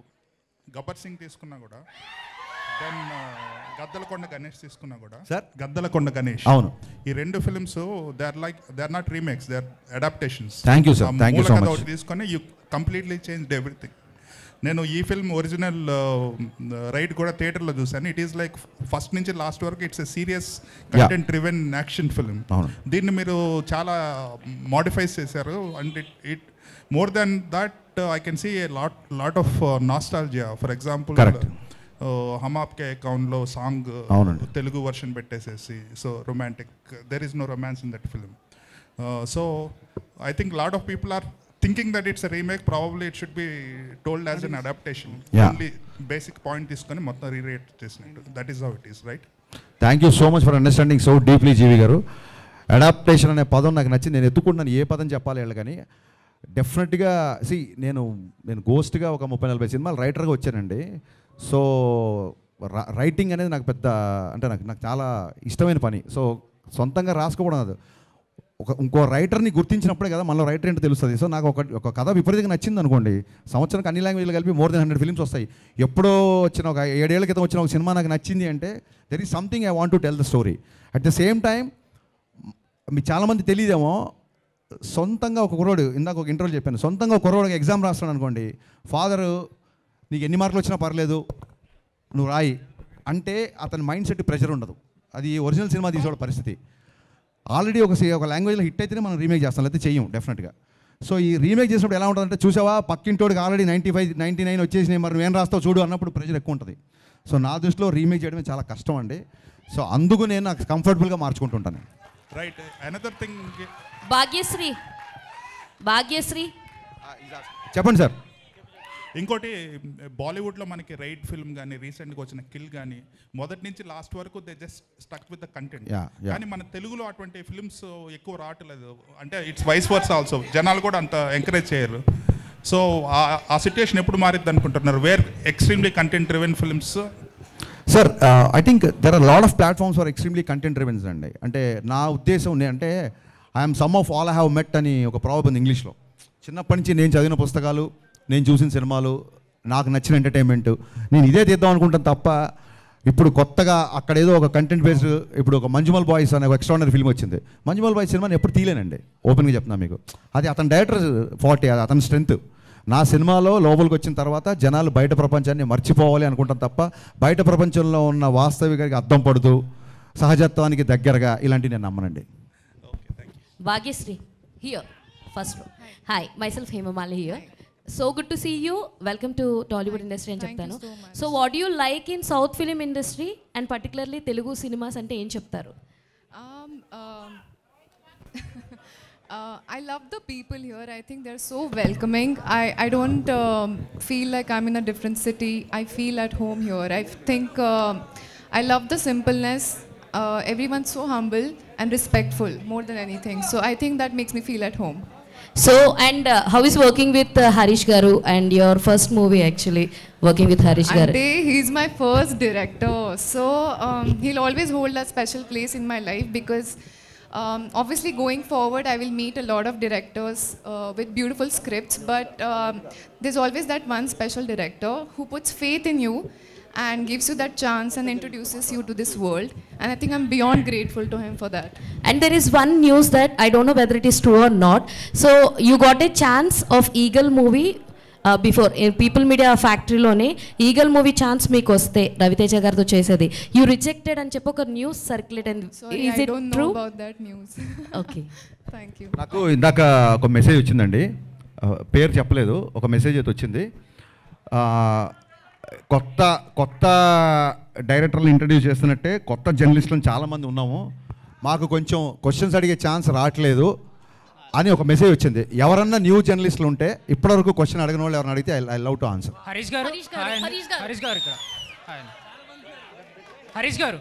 గబ్బర్ సింగ్ తీసుకున్నా కూడా దెన్ గద్దలకొండ గణేష్ తీసుకున్నా కూడా Sir? గద్దలకొండ గణేష్ అవును. ఈ రెండు films they are like they are not remakes they are adaptations Thank you, sir. Thank you so much. ఒకటి తీసుకొని యూ కంప్లీట్లీ చేంజ్ ఎవ్రీథింగ్ నేను ఈ ఫిల్మ్ ఒరిజినల్ రైట్ కూడా థియేటర్లో చూసాను ఇట్ ఈస్ లైక్ ఫస్ట్ నుంచి లాస్ట్ వరకు it's a serious content driven action film అవును. దీన్ని మీరు చాలా మాడిఫైస్ చేశారు and it it more then that I can see a lot lot of nostalgia for example Correct. Hum Aapke అకౌంట్లో సాంగ్ అవునండి. తెలుగు వర్షన్ పెట్టేసేసి so romantic there is no romance in that film so I think lot of people are thinking that it's remake probably it should be told as an adaptation Yeah. Only basic point తీసుకొని మొత్తం రీరేట్ చేసినట్టు that is how it is right thank you so much for understanding so deeply GV గారు అడాప్టేషన్ అనే పదం నాకు నచ్చింది నేను ఎత్తుకుంటున్నాను ఏ పదం చెప్పాలి వీళ్ళు కానీ డెఫినెట్గా సి నేను నేను గోస్ట్గా ఒక ముప్పై నలభై సినిమాలు రైటర్గా వచ్చానండి సో ర- రైటింగ్ అనేది నాకు పెద్ద అంటే నాకు నాకు చాలా ఇష్టమైన పని సో సొంతంగా రాసుకోవడం అది ఒక ఇంకో రైటర్ని గుర్తించినప్పుడే కదా మనలో రైటర్ ఏంటో తెలుస్తుంది సో నాకు ఒక ఒక కథ విపరీతంగా నచ్చింది అనుకోండి సంవత్సరానికి అన్ని లాంగ్వేజ్లు కలిపి మోర్ దెన్ హండ్రెడ్ ఫిల్మ్స్ వస్తాయి ఎప్పుడో వచ్చిన ఒక ఏడేళ్ల క్రితం వచ్చిన ఒక సినిమా నాకు నచ్చింది అంటే there is something I want to tell the story at the same time మీకు చాలామంది తెలియదేమో సొంతంగా ఒక కుర్రోడు ఇందాక ఒక ఇంటర్వ్యూ చెప్పాను సొంతంగా ఒక కుర్రోడు ఎగ్జామ్ రాస్తాడు అనుకోండి ఫాదరు నీకు ఎన్ని మార్కులు వచ్చినా పర్లేదు నువ్వు రాయి అంటే అతని మైండ్ సెట్ ప్రెషర్ ఉండదు అది ఒరిజినల్ సినిమా తీసేవాడు పరిస్థితి ఆల్రెడీ ఒక సి- ఒక లాంగ్వేజ్లో హిట్ అయితేనే మనం రీమేక్ చేస్తాం లేకపోతే చెయ్యం డెఫినెట్గా సో ఈ రీమేక్ చేసినప్పుడు ఎలా ఉంటుందంటే చూసావా పక్కింటోడికి already ninety five ninety nine వచ్చేసినాయి మరి నువ్వేం రాస్తావు చూడు అన్నప్పుడు ప్రెషర్ ఎక్కువ ఉంటుంది సో నా దృష్టిలో రీమేక్ చేయడమే చాలా కష్టం అండి సో అందుకు నేను నాకు కంఫర్టబుల్గా మార్చుకుంటుంటాను right another thing Bhagyashree Bhagyashree చెప్పండి సార్ ఇంకోటి బాలీవుడ్లో మనకి రైడ్ ఫిల్మ్ కానీ రీసెంట్గా వచ్చిన కిల్ కానీ మొదటి నుంచి లాస్ట్ వరకు they just stuck with the content Yeah, yeah. కానీ మన తెలుగులో అటువంటి ఫిల్మ్స్ ఎక్కువ రావట్లేదు అంటే ఇట్స్ వైస్ వర్స్ ఆల్సో జనాలు కూడా అంత ఎంకరేజ్ చేయరు సో ఆ సిచ్యుయేషన్ ఎప్పుడు మారిద్ది అనుకుంటున్నారు where extremely content driven films sir I think there are lot of platforms for extremely content రివెన్స్ అండి అంటే నా ఉద్దేశం నే- అంటే I'm some of all I have met అని ఒక ప్రాబ్లం ఉంది ఇంగ్లీష్లో చిన్నప్పటి నుంచి నేను చదివిన పుస్తకాలు నేను చూసిన సినిమాలు నాకు నచ్చిన ఎంటర్టైన్మెంట్ నేను ఇదే తీద్దాం అనుకుంటాను తప్ప ఇప్పుడు కొత్తగా అక్కడ ఏదో ఒక కంటెంట్ బేస్డ్ ఇప్పుడు ఒక మంజుమల్ బాయ్స్ అనే ఒక ఎక్స్ట్రాడనరీ ఫిల్మ్ వచ్చింది మంజుమల్ బాయ్స్ సినిమాని ఎప్పుడు తీయలేనండి ఓపెన్గా చెప్తున్నా మీకు అది అతని డైరెక్టర్ ఫార్టీ అది అతని స్ట్రెంత్ నా సినిమాలో లోపలికి వచ్చిన తర్వాత జనాలు బయట ప్రపంచాన్ని మర్చిపోవాలి అనుకుంటాం తప్ప బయట ప్రపంచంలో ఉన్న వాస్తవికానికి అర్థం పడుతూ సహజత్వానికి దగ్గరగా ఇలాంటివి నేను నమ్మనండి Bhagyasri, here, first row. Hi, myself Hemamali here. So good to see you. Welcome to Tollywood industry అని చెప్తాను so what you like in south film industry and particularly Telugu cinemas అంటే ఏం చెప్తారు Um, um, uh, I love the people here. I think they're so welcoming. I, I don't um, feel like I'm in a different city. I feel at home here. I think um I love the simpleness. Uh, everyone's so humble and respectful more than anything. So I think that makes me feel at home. So and how is working with Harish garu and your first movie actually working with Harish garu Ante, he's my first director. So um, he'll always hold a special place in my life because um, obviously going forward, I will meet a lot of directors uh, with beautiful scripts. But um, there's always that one special director who puts faith in you and gives you that chance and introduces you to this world. And I think I'm beyond grateful to him for that. And there is one news that I don't know whether it is true or not. So you got a chance of Eagle movie uh, before people media ఫ్యాక్టరీలోనే ఈగల్ మూవీ ఛాన్స్ మీకు వస్తే రవితేజ గారితో చేసేది యూ రిజెక్టెడ్ అని చెప్పి ఒక న్యూస్ సర్క్యులేట్ అయింది Sorry, is I it don't know true about that news. Okay Thank you. నాకు ఇందాక ఒక మెసేజ్ వచ్చిందండి ఆ, పేరు చెప్పలేదు ఒక మెసేజ్ అయితే వచ్చింది ఆ, కొత్త కొత్త డైరెక్టర్లు ఇంట్రడ్యూస్ చేస్తున్నట్టే కొత్త జర్నలిస్టులను చాలామంది ఉన్నాము మాకు కొంచెం క్వశ్చన్స్ అడిగే ఛాన్స్ రావట్లేదు అని ఒక మెసేజ్ వచ్చింది ఎవరన్నా న్యూ జర్నలిస్టులు ఉంటే ఇప్పటివరకు క్వశ్చన్ అడిగిన వాళ్ళు ఎవరైనా అడిగితే I love to answer Harish garu Harish గారు, హాయ్ అండి. హరీష్ గారు. హరీష్ గారు ఇక్కడ హాయ్ అండి. హరీష్ గారు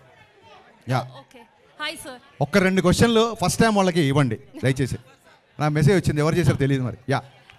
యా ఓకే హాయ్ సార్ ఒక్క రెండు క్వశ్చన్లు ఫస్ట్ టైం వాళ్ళకి ఇవ్వండి దయచేసి నా మెసేజ్ వచ్చింది ఎవరు చేశారో తెలియదు మరి యా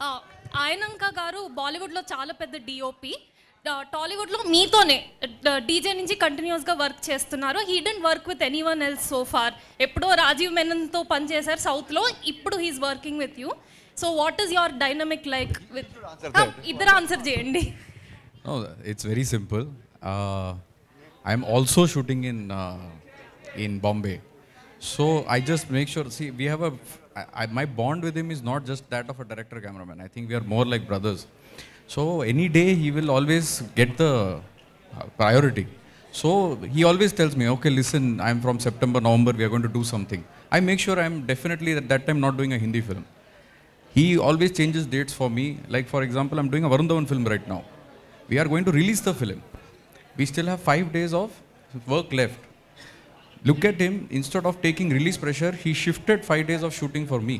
ఆయనంక గారు బాలీవుడ్లో చాలా పెద్ద డిఓపి టాలీవుడ్లో మీతోనే డీజే నుంచి కంటిన్యూస్గా వర్క్ చేస్తున్నారు he didn't work with anyone else so far ఎప్పుడో రాజీవ్ మెనన్తో పనిచేశారు సౌత్లో ఇప్పుడు he's working with you so what is your dynamic like with ఇద్దరు ఆన్సర్ చేయండి No, it's very simple. Uh, I'm also shooting in uh, in Bombay, so I just make sure. See, we have a. I, I, my bond with him is not just that of a director cameraman. I think we are more like brothers. So any day he will always get the uh, priority. So he always tells me, okay, listen, I'm from September, November. We are going to do something. I make sure I'm definitely at that time not doing a Hindi film. He always changes dates for me. Like for example, I'm doing a Varun Dhawan film right now. We are going to release the film. We still have five days of work left. Look at him. Instead of taking release pressure, he shifted five days of shooting for me.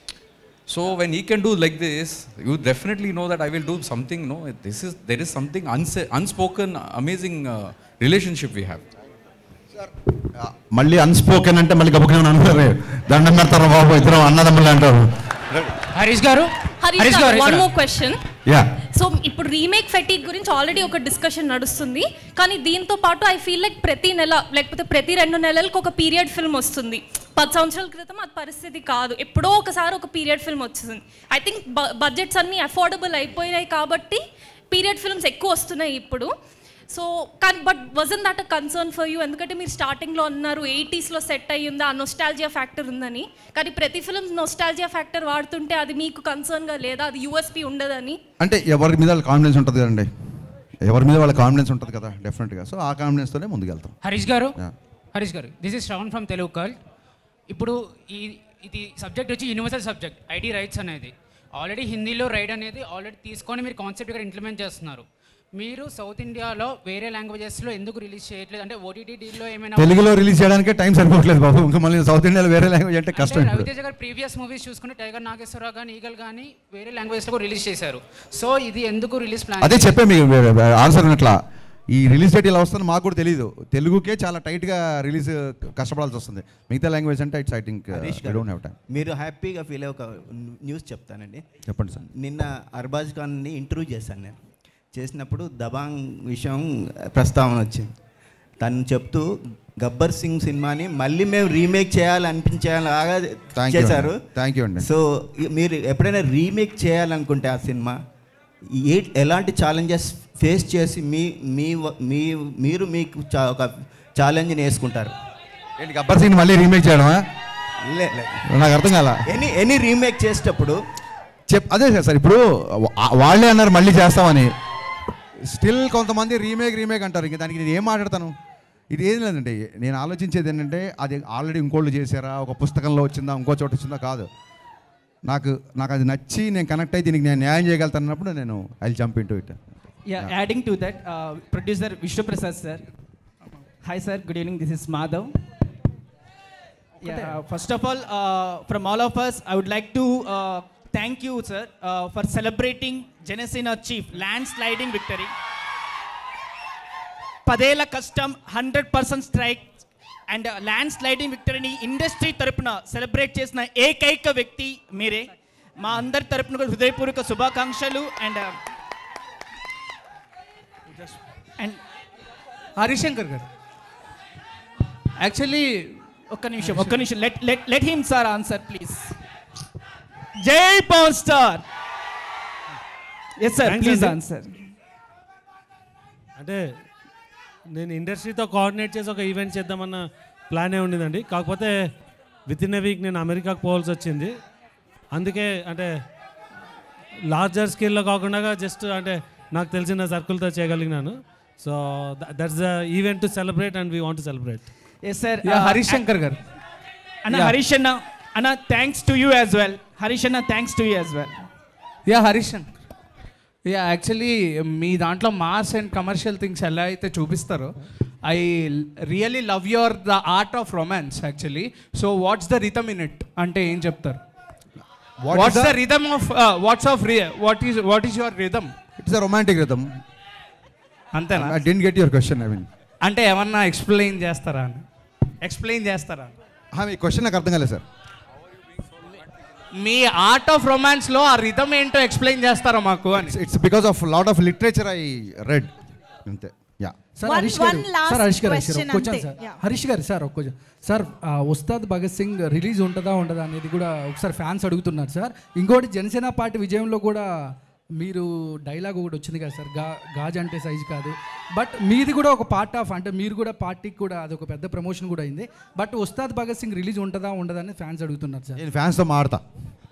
So when he can do like this, you definitely know that I will do something. No, this is there is something unsa- unspoken, amazing uh, relationship we have. మళ్ళీ అన్స్పోకెన్ అంటే మళ్ళీ గబుకునే అనుకోరు దండం పెడతారు బాబు ఇద్దరం అన్నదమ్ములు అంటారు హరీష్ గారు హరీష్ గారు వన్ ఇక్కడ. మోర్ క్వశ్చన్ యా సో ఇప్పుడు రీమేక్ ఫెటిక్ గురించి ఆల్రెడీ ఒక డిస్కషన్ నడుస్తుంది కానీ దీంతో పాటు ఐ ఫీల్ లైక్ ప్రతి నెల లేకపోతే ప్రతి రెండు నెలలకు ఒక పీరియడ్ ఫిల్మ్ వస్తుంది పది సంవత్సరాల క్రితం అది పరిస్థితి కాదు ఎప్పుడో ఒకసారి ఒక పీరియడ్ ఫిల్మ్ వచ్చింది ఐ థింక్ బడ్జెట్స్ అన్నీ అఫోర్డబుల్ అయిపోయినాయి కాబట్టి పీరియడ్ ఫిల్మ్స్ ఎక్కువ వస్తున్నాయి ఇప్పుడు సో కానీ but wasn't that a concern for you ఎందుకంటే మీరు స్టార్టింగ్లో అన్నారు ఎయిటీస్లో సెట్ అయ్యిందా ఆ నొస్టాలజియా ఫ్యాక్టర్ ఉందని కానీ ప్రతి ఫిల్మ్ నొస్టాలజియా ఫ్యాక్టర్ వాడుతుంటే అది మీకు కన్సర్న్గా లేదా అది యూఎస్పీ ఉండదని అంటే ఎవరి మీద వాళ్ళ కాన్ఫిడెన్స్ ఉంటుంది కదండి ఎవరి మీద వాళ్ళ కాన్ఫిడెన్స్ ఉంటుంది కదా డెఫినెట్గా సో ఆ కాన్ఫిడెన్స్తోనే ముందుకెళ్తాం హరీష్ గారు Yeah. Harish garu this is Shravan from Telugu కల్ ఇప్పుడు ఈ ఇది సబ్జెక్ట్ వచ్చి యూనివర్సల్ సబ్జెక్ట్ ఐడి రైట్స్ అనేది ఆల్రెడీ హిందీలో రైడ్ అనేది ఆల్రెడీ తీసుకొని మీరు కాన్సెప్ట్ ఇక్కడ ఇంప్లిమెంట్ చేస్తున్నారు మీరు సౌత్ ఇండియాలో వేరే లాంగ్వేజెస్లో ఎందుకు రిలీజ్ చేయట్లేదు అంటే ఓటీటీ డీల్లో ఏమైనా తెలుగులో రిలీజ్ చేయడానికే టైం సరిపోవట్లేదు బాబు ఇంకా మళ్ళీ సౌత్ ఇండియాలో వేరే లాంగ్వేజ్ అంటే కష్టం ఇప్పుడు రవితేజ గారు ప్రీవియస్ మూవీస్ చూసుకుంటే టైగర్ నాగేశ్వరరావు కానీ ఈగల్ కానీ వేరే లాంగ్వేజ్లో కూడా రిలీజ్ చేశారు సో ఇది ఎందుకు రిలీజ్ ప్లాన్ అదే చెప్పే మీకు ఆన్సర్ ఉన్నట్లా ఈ రిలీజ్ డేట్ ఇలా వస్తుందని మాకు కూడా తెలియదు తెలుగుకే చాలా టైట్గా రిలీజ్ కష్టపడాల్సి వస్తుంది మిగతా లాంగ్వేజ్ అంటే it's I think Harish I don't have time మీరు హ్యాపీగా ఫీల్ అయ్యే ఒక న్యూస్ చెప్తానండి చెప్పండి సార్ నిన్న అర్బాజ్ ఖాన్ని ఇంటర్వ్యూ చేశాను నేను చేసినప్పుడు దబాంగ్ విషయం ప్రస్తావన వచ్చింది తను చెప్తూ గబ్బర్ సింగ్ సినిమాని మళ్ళీ మేము రీమేక్ చేయాలనిపించేలాగా Thank you చేశారు అండి. Thank you అండి. సో ఈ- మీరు ఎప్పుడైనా రీమేక్ చేయాలనుకుంటే ఆ సినిమా ఏ ఎలాంటి ఛాలెంజెస్ ఫేస్ చేసి మీ మీ వ- మీ మీరు మీకు చా- ఒక ఛాలెంజ్ని వేసుకుంటారు ఏంటి గబ్బర్ సింగ్ మళ్ళీ రీమేక్ చేయడమా లే లే. నాకు అర్థం కాల ఎనీ ఎనీ రీమేక్ చేసేటప్పుడు చెప్ అదే సార్ సార్ ఇప్పుడు వా- వాళ్ళే అన్నారు మళ్ళీ చేస్తామని స్టిల్ కొంతమంది రీమేక్ రీమేక్ అంటారు ఇంకా దానికి నేను ఏం మాట్లాడతాను ఇది ఏం లేదండి నేను ఆలోచించేది ఏంటంటే అది ఆల్రెడీ ఇంకోళ్ళు చేశారా ఒక పుస్తకంలో వచ్చిందా ఇంకో చోట వచ్చిందా కాదు నాకు నాకు అది నచ్చి నేను కనెక్ట్ అయ్యి దీనికి నేను న్యాయం చేయగలుగుతున్నప్పుడు నేను I jump into it Yeah, adding to that, uh, producer Vishnu Prasad sir. Hi sir, good evening. This is Madhav. Yeah, uh, first of all, uh, from all of us, I would like to uh, thank you, sir, uh, for celebrating Genesina Chief landsliding victory. పదేళ్ల కష్టం hundred percent strike and landsliding విక్టరీని ఇండస్ట్రీ తరపున సెలబ్రేట్ చేసిన ఏకైక వ్యక్తి మీరే మా అందరి తరపున కూడా హృదయపూర్వక శుభాకాంక్షలు అండ్ అండ్ హరిశంకర్ గారు యాక్చువల్లీ ఒక్క నిమిషం ఒక్క నిమిషం let let let him sir answer please Jai Pawan star yes sir Thanks please అండి. ఆన్సర్ అంటే నేను ఇండస్ట్రీతో కోఆర్డినేట్ చేసి ఒక ఈవెంట్ చేద్దామన్న ప్లానే ఉండిందండి కాకపోతే విత్ ఇన్ ఎ వీక్ నేను అమెరికాకు పోవాల్సి వచ్చింది అందుకే అంటే లార్జర్ స్కేల్లో కాకుండా జస్ట్ అంటే నాకు తెలిసిన సర్కిల్తో చేయగలిగినాను so that's the event to celebrate and we want to celebrate yes sir Yeah, Harish Shankar garu. అన్న Yeah. హరీష్ అన్న అన్న thanks to you as well Harish అన్న thanks to you as well ya Harish ya actually మీ దాంట్లో మాస్ అండ్ కమర్షియల్ థింగ్స్ ఎలా అయితే చూపిస్తారో I really love your the art of romance actually so what's the rhythm in it అంటే ఏం చెప్తారు What is what's the the- rhythm of what's of what is what is your rhythm it's a romantic rhythm అంతేనా I didn't get your question I mean అంటే ఏమన్నా ఎక్స్ప్లెయిన్ చేస్తారా అని ఎక్స్ప్లెయిన్ చేస్తారా మీ క్వశ్చన్ నాకు అర్థం కాలేదు సార్ మీ ఆర్ట్ ఆఫ్ రొమాన్స్ లో ఆ రిథమ్ ఏంటో ఎక్స్ప్లెయిన్ చేస్తారా మాకు అని it's because of lot of literature I read అంతే ya sir One- Harish garu one last sir Harish garu Harish గారు, question ఒక క్వశ్చన్ అంతే. Sir Yeah. హరీష్ గారు సార్ ఒక క్వశ్చన్ సార్ ఆ, ఉస్తాద్ భగత్ సింగ్ రిలీజ్ ఉంటుందా ఉండదా అనేది కూడా ఒకసారి ఫ్యాన్స్ అడుగుతున్నారు సార్ ఇంకోటి జనసేన పార్టీ విజయంలో కూడా మీరు డైలాగ్ ఒకటి వచ్చింది కదా సార్ గా గాజ్ అంటే సైజ్ కాదు బట్ మీది కూడా ఒక పార్ట్ ఆఫ్ అంటే మీరు కూడా పార్టీకి కూడా అది ఒక పెద్ద ప్రమోషన్ కూడా అయింది బట్ ఉస్తాద్ భగత్ సింగ్ రిలీజ్ ఉంటుందా ఉండదా అని ఫ్యాన్స్ అడుగుతున్నారు సార్ నేను ఫ్యాన్స్తో మాడతా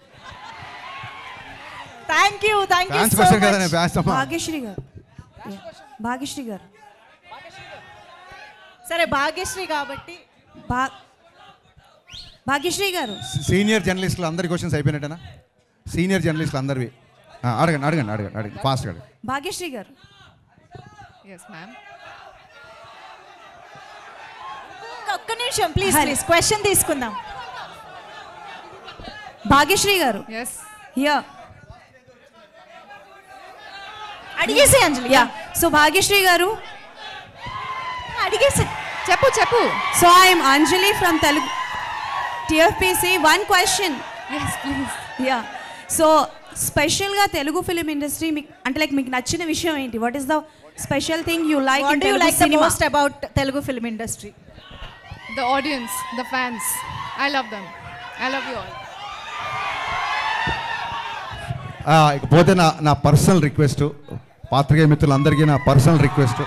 thank you thank you Fans so question కదా మచ్ నేను fans అమ్మా. భాగ్యశ్రీ గారు Yeah. భాగ్యశ్రీ గారు సరే భాగ్యశ్రీ కాబట్టి భా భాగ్యశ్రీ గారు సీనియర్ జర్నలిస్టులు అందరి క్వశ్చన్స్ అయిపోయినట్టేనా సీనియర్ జర్నలిస్టులు అందరివి ఆ, అడగండి అడగండి అడగండి అడగండి ఫాస్ట్ అడగండి భాగ్యశ్రీ గారు ఎస్ మ్యామ్ ఒక్క నిమిషం ప్లీజ్ ప్లీజ్ క్వశ్చన్ తీసుకుందాం భాగ్యశ్రీ గారు ఎస్ యా అడిగేసే అంజలి యా సో భాగ్యశ్రీ గారు అడిగేసే చెప్పు చెప్పు so I'm Anjali from Telugu TFPC one question yes please ya so స్పెషల్గా తెలుగు ఫిలిం ఇండస్ట్రీ మీకు అంటే లైక్ మీకు నచ్చిన విషయం ఏంటి what is the special thing you like What in do you Telugu like the cinema most about Telugu film industry? The audience, the fans. I love them. I love you all. ఆ, ఇకపోతే నా నా పర్సనల్ రిక్వెస్ట్ పాత్రికేయ మిత్రులందరికీ నా పర్సనల్ రిక్వెస్ట్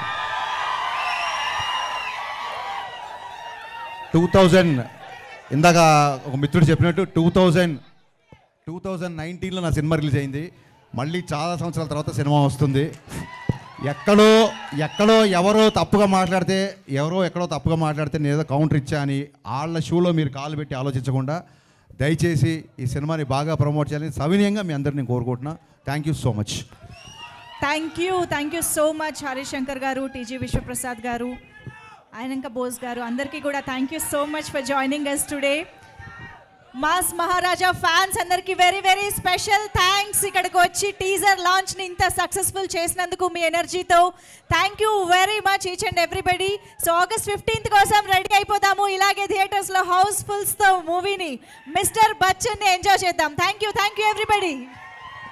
టూ థౌజండ్ ఇందాక ఒక మిత్రుడు చెప్పినట్టు టూ థౌజండ్ టూ థౌజండ్ నైన్టీన్లో నా సినిమా రిలీజ్ అయింది మళ్ళీ చాలా సంవత్సరాల తర్వాత సినిమా వస్తుంది ఎక్కడో ఎక్కడో ఎవరో తప్పుగా మాట్లాడితే ఎవరో ఎక్కడో తప్పుగా మాట్లాడితే నేను ఏదో కౌంటర్ ఇచ్చా అని వాళ్ళ షూలో మీరు కాలు పెట్టి ఆలోచించకుండా దయచేసి ఈ సినిమాని బాగా ప్రమోట్ చేయాలని సవినయంగా మీ అందరిని కోరుకుంటున్నా thank you so much thank you thank you so much Harish Shankar garu TG Vishwaprasad garu ఆయనంక బోస్ గారు అందరికీ కూడా thank you so much for joining us today mass Maharaja fans అందరికి వెరీ వెరీ స్పెషల్ థ్యాంక్స్ ఇక్కడికి వచ్చి టీజర్ లాంచ్ని ఇంత సక్సెస్ఫుల్ చేసినందుకు మీ ఎనర్జీతో thank you very much each and everybody so August fifteenth కోసం రెడీ అయిపోదాము ఇలాగే థియేటర్స్లో హౌస్ఫుల్స్తో మూవీని మిస్టర్ బచ్చన్ని ఎంజాయ్ చేద్దాం thank you thank you everybody